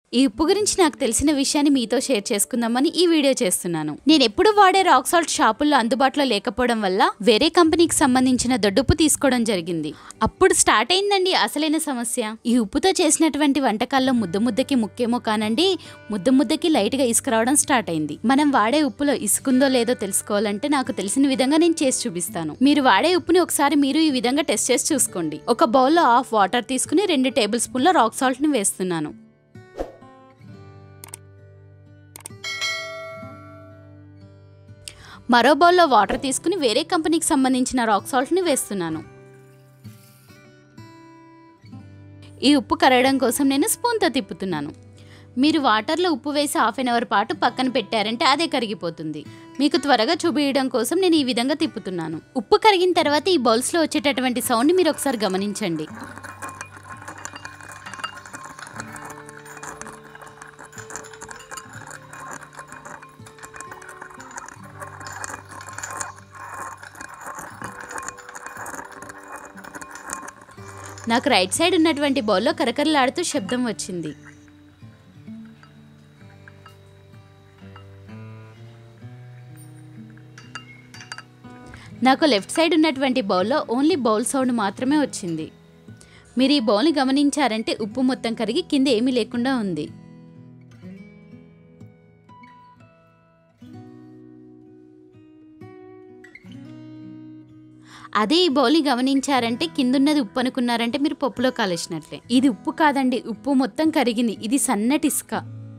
ఈ ఉప్పు గురించి నాకు తెలిసిన విషయాన్ని మీతో షేర్ చేసుకుందామని ఈ వీడియో చేస్తున్నాను నేను ఎప్పుడు వాడే రాక్ సాల్ట్ షాపుల్లో అందుబాటులో లేకపోవడం వల్ల వేరే కంపెనీకి సంబంధించిన దొడ్డుప్పు తీసుకోవడం జరిగింది అప్పుడు స్టార్ట్ అయిందండి అసలైన సమస్య ఈ ఉప్పుతో చేసినటువంటి వంటకాల్లో ముద్ద ముద్దకి ముక్కేమో కానండి ముద్ద ముద్దకి లైట్ గా ఇసుక రావడం స్టార్ట్ అయింది మనం వాడే ఉప్పులో ఇసుకుందో లేదో తెలుసుకోవాలంటే నాకు తెలిసిన విధంగా నేను చేసి చూపిస్తాను మీరు వాడే ఉప్పుని ఒకసారి మీరు ఈ విధంగా టెస్ట్ చేసి చూసుకోండి ఒక బౌల్లో హాఫ్ వాటర్ తీసుకుని రెండు టేబుల్ స్పూన్ల రాక్ సాల్ట్ ని వేస్తున్నాను మరో బౌల్లో వాటర్ తీసుకుని వేరే కంపెనీకి సంబంధించిన రాక్ సాల్ట్ని వేస్తున్నాను ఈ ఉప్పు కరగడం కోసం నేను స్పూన్తో తిప్పుతున్నాను మీరు వాటర్లో ఉప్పు వేసి హాఫ్ అన్ అవర్ పాటు పక్కన పెట్టారంటే అదే కరిగిపోతుంది మీకు త్వరగా చూపించడం కోసం నేను ఈ విధంగా తిప్పుతున్నాను ఉప్పు కరిగిన తర్వాత ఈ బౌల్స్లో వచ్చేటటువంటి సౌండ్ మీరు ఒకసారి గమనించండి నాకు రైట్ సైడ్ ఉన్నటువంటి బౌల్లో కరకరలాడుతూ శబ్దం వచ్చింది నాకు లెఫ్ట్ సైడ్ ఉన్నటువంటి బౌల్లో ఓన్లీ బౌల్ సౌండ్ మాత్రమే వచ్చింది మీరు ఈ బౌల్ని గమనించారంటే ఉప్పు మొత్తం కరిగి కింద ఏమీ లేకుండా ఉంది అదే ఈ బౌల్ని గమనించారంటే కిందున్నది ఉప్పు అనుకున్నారంటే మీరు పప్పులో కాలేసినట్లే ఇది ఉప్పు కాదండి ఉప్పు మొత్తం కరిగింది ఇది సన్నటి ఇసుక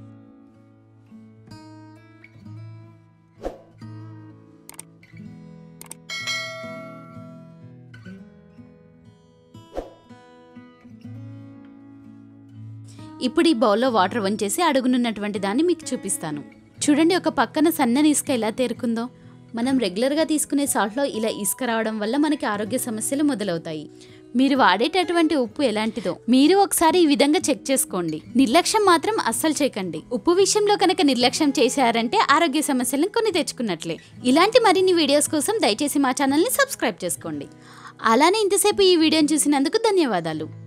ఇప్పుడు ఈ బౌల్లో వాటర్ వంచేసి అడుగునున్నటువంటి దాన్ని మీకు చూపిస్తాను చూడండి ఒక పక్కన సన్నని ఇసుక ఎలా తేరుకుందో మనం రెగ్యులర్గా తీసుకునే సాల్ట్లో ఇలా ఇసుక రావడం వల్ల మనకి ఆరోగ్య సమస్యలు మొదలవుతాయి మీరు వాడేటటువంటి ఉప్పు ఎలాంటిదో మీరు ఒకసారి ఈ విధంగా చెక్ చేసుకోండి నిర్లక్ష్యం మాత్రం అస్సలు చేయకండి ఉప్పు విషయంలో కనుక నిర్లక్ష్యం చేశారంటే ఆరోగ్య సమస్యలను కొన్ని తెచ్చుకున్నట్లే ఇలాంటి మరిన్ని వీడియోస్ కోసం దయచేసి మా ఛానల్ని సబ్స్క్రైబ్ చేసుకోండి అలానే ఇంతసేపు ఈ వీడియోని చూసినందుకు ధన్యవాదాలు